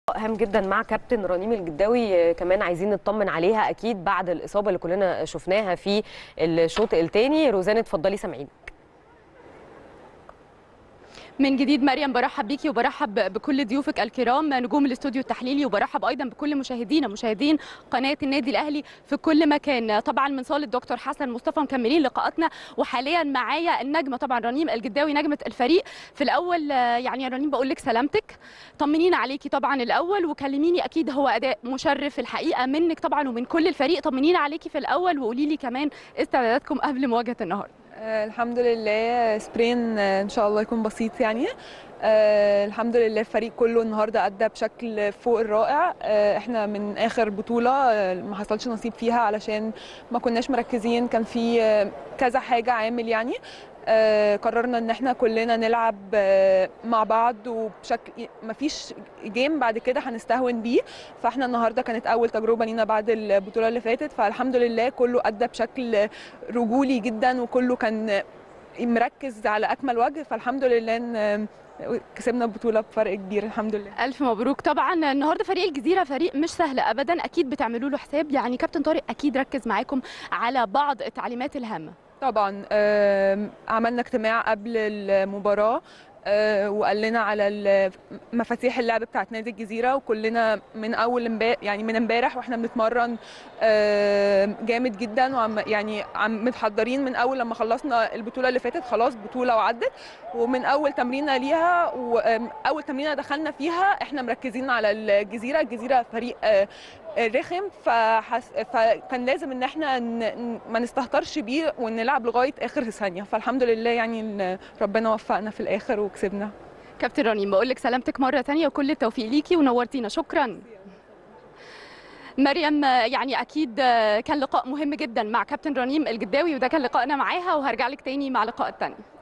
هام جدا مع كابتن رنيم الجداوي كمان عايزين نطمن عليها اكيد بعد الاصابه اللي كلنا شفناها في الشوط الثاني روزان اتفضلي سامعين من جديد مريم برحب بيكي وبرحب بكل ضيوفك الكرام نجوم الاستوديو التحليلي وبرحب ايضا بكل مشاهدينا مشاهدين قناه النادي الاهلي في كل مكان طبعا من صاله دكتور حسن مصطفى مكملين لقاءاتنا وحاليا معايا النجمه طبعا رنيم الجداوي نجمه الفريق في الاول يعني يا رنيم بقول لك سلامتك طمنينا عليكي طبعا الاول وكلميني اكيد هو اداء مشرف الحقيقه منك طبعا ومن كل الفريق طمنينا عليكي في الاول وقولي لي كمان استعداداتكم قبل مواجهه النهارده آه، الحمد لله سبرين آه، ان شاء الله يكون بسيط يعني آه، الحمد لله الفريق كله النهارده ادى بشكل فوق الرائع آه، احنا من اخر بطوله آه، ما حصلش نصيب فيها علشان ما كناش مركزين كان في آه، كذا حاجه عامل يعني آه، قررنا ان احنا كلنا نلعب آه، مع بعض وبشكل مفيش جيم بعد كده هنستهون بيه فاحنا النهارده كانت اول تجربه لينا بعد البطوله اللي فاتت فالحمد لله كله ادى بشكل رجولي جدا وكله كان مركز على اكمل وجه فالحمد لله ان كسبنا البطوله بفرق كبير الحمد لله الف مبروك طبعا النهارده فريق الجزيره فريق مش سهل ابدا اكيد بتعملوا له حساب يعني كابتن طارق اكيد ركز معاكم على بعض التعليمات الهامه طبعا آم، عملنا اجتماع قبل المباراه آه، وقال لنا على ال- مفاتيح اللعب بتاعت نادي الجزيره وكلنا من اول امبارح يعني من امبارح واحنا بنتمرن آه، جامد جدا وعم يعني عم متحضرين من اول لما خلصنا البطوله اللي فاتت خلاص بطوله وعدت ومن اول تمرينه ليها واول تمرينه دخلنا فيها احنا مركزين على الجزيره الجزيره فريق آه، رخم فحس... فكان لازم ان احنا ن... ن- ما نستهترش بيه ونلعب لغايه اخر ثانيه فالحمد لله يعني ان ربنا وفقنا في الاخر وكسبنا كابتن رنيم بقول لك سلامتك مره ثانيه وكل التوفيق ليكي ونورتينا شكرا مريم يعني اكيد كان لقاء مهم جدا مع كابتن رنيم الجداوي وده كان لقائنا معاها وهرجع لك تاني مع لقاء التاني